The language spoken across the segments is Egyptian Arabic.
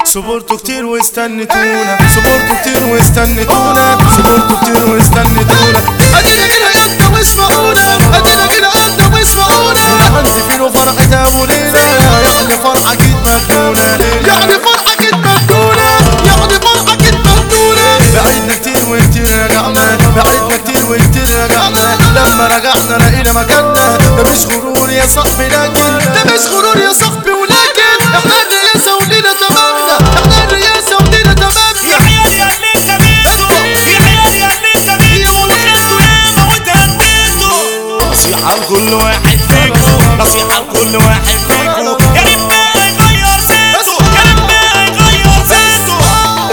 صبرتوا كتير واستنيتونا صبرتوا كتير واستنيتونا صبرتوا كتير واستنيتونا ادينا كده قدنا واسمعونا ادينا كده قدنا واسمعونا عندي فين فرحة ابو ليلى يعني فرحة اكيد مجنونة يعني فرحة كده مجنونة يعني فرحة كده مجنونة بعدنا كتير وكتير رجعنا بعدنا كتير وكتير رجعنا لما رجعنا لقينا مكاننا ده مش غرور يا صاحبي لكن ده مش غرور يا صاحبي ولكن احنا الرئاسة ولينا تمامنا احنا الرئاسة ولينا يا تمامنا عيال يا اللي انت بيتو يا عيال يا اللي انت بيتو وكنتوا ياما وتهديتوا نصيحة لكل واحد فيكم نصيحة لكل واحد فيكم يا ريت ما يغير سيرته يا ريت ما يغير سيرته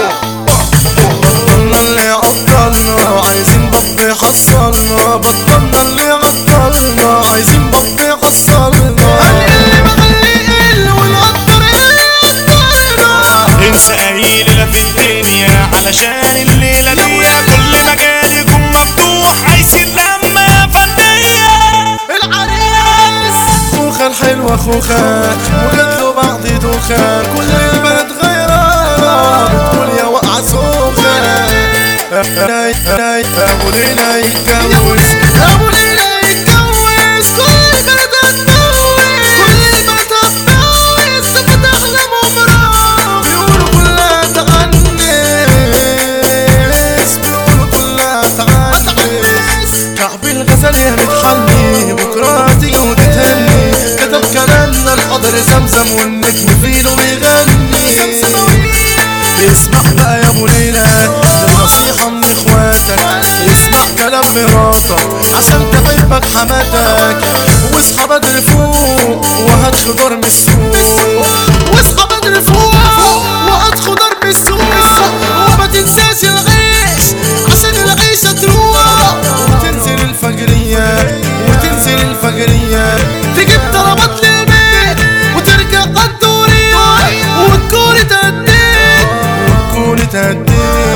بطلنا اللي عطلنا عايزين بط يحصلنا بطلنا اللي عطلنا عايزين بط يحصلنا اللي مخلي قل والقدر يقدرنا انسى اي ليلة في الدنيا علشان الليلة دي كل مجال يكون مفتوح عايزين لما يا فنية العريس خوخة الحلوة خوخة وجات له بعض دوخة كل البلد غيرانة بتقول يا وقعة سوخة ناي ناي ابو ليلى يتجوز ابو ليلى يتجوز كل البلد هتنوز كل البلد هتنوز صفة احلام عمرها بيقولوا كلها تعنس بيقولوا كلها تعنس كعب الغزال يا متحني بكرة تيجي وتتهني كتب كلامنا الحضر زمزم والنجم فينه بيغني اسمع بقى يا ابو ليلى دي نصيحة من اخواتك اسمع كلام مراتك عشان تحبك حماتك واصحى بدري فوق وهات خضار من السوق واصحى بدري فوق وقت خضار بالسوق وما تنساش العيش عشان العيشة تروح وتنزل الفجرية وتنزل الفجرية تجيب طلبات للبيت وترجع الدورية وتكون تهديت كون تهديت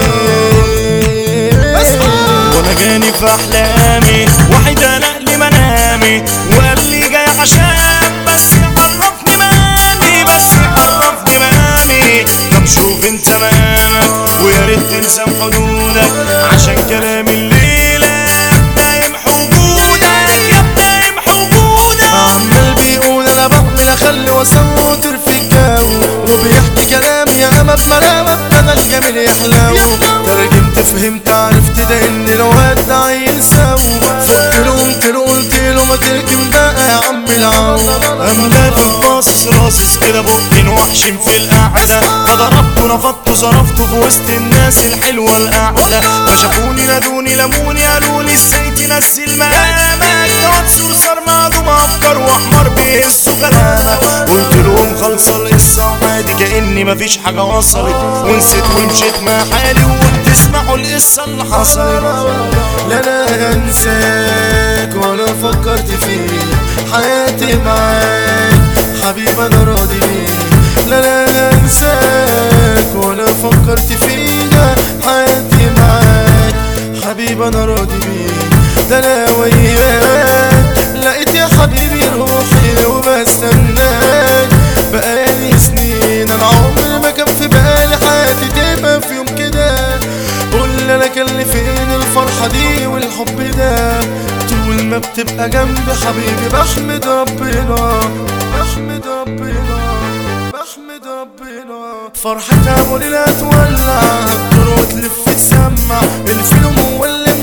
وانا جاني في احلامي واحد انا لي منامي وقال لي جاي عشان بس عرفني مقامي بس عرفني مقامي طب شوف انت مقامك ويا ريت تلزم حدودك عشان كلام الليله يبدا يمحو وجودك يبدا يمحو وجودك عمال بيقول انا بعمل اخلي واسوي وترفي الجو وبيحكي كلام يا اما بملامك انا الجميل يحلو ترجمت فهمت عرفت ده ان الواد ده عيل سو فقت له قمت له قلت له ما تركن بقى يا عم العو أملاك باصص راصص كده بقين وحشم في القعدة فضربته نفضته صرفته في وسط الناس الحلوة القعدة فشافوني نادوني لموني قالوا لي ازاي تنزل مقامك تقعد صرصار معدوم افكار واحمر بيهزوا كلامك قلت لهم خلصة القصة عادي كأني مفيش حاجة وصلت ونسيت ومشيت مع حالي وقلت اسمعوا القصة اللي حصلت لا انا هنساك ولا فكرت فيك حياتي معاك حبيب انا راضي بيك لا انا هنساك ولا فكرت فيها حياتي معاك حبيب انا راضي بيك ده انا وياك لقيت يا حبيبي روحي وبستناك بقالي سنين انا عمري ما كان في بالي حياتي تبقى في يوم كده قول لي انا كان لي فين الفرحة دي والحب ده طول ما بتبقى جنبي حبيبي بحمد ربنا بحمد ربنا بحمد ربنا فرحتها وليلة تولع الدور وتلف تسمع الفيلم هو اللي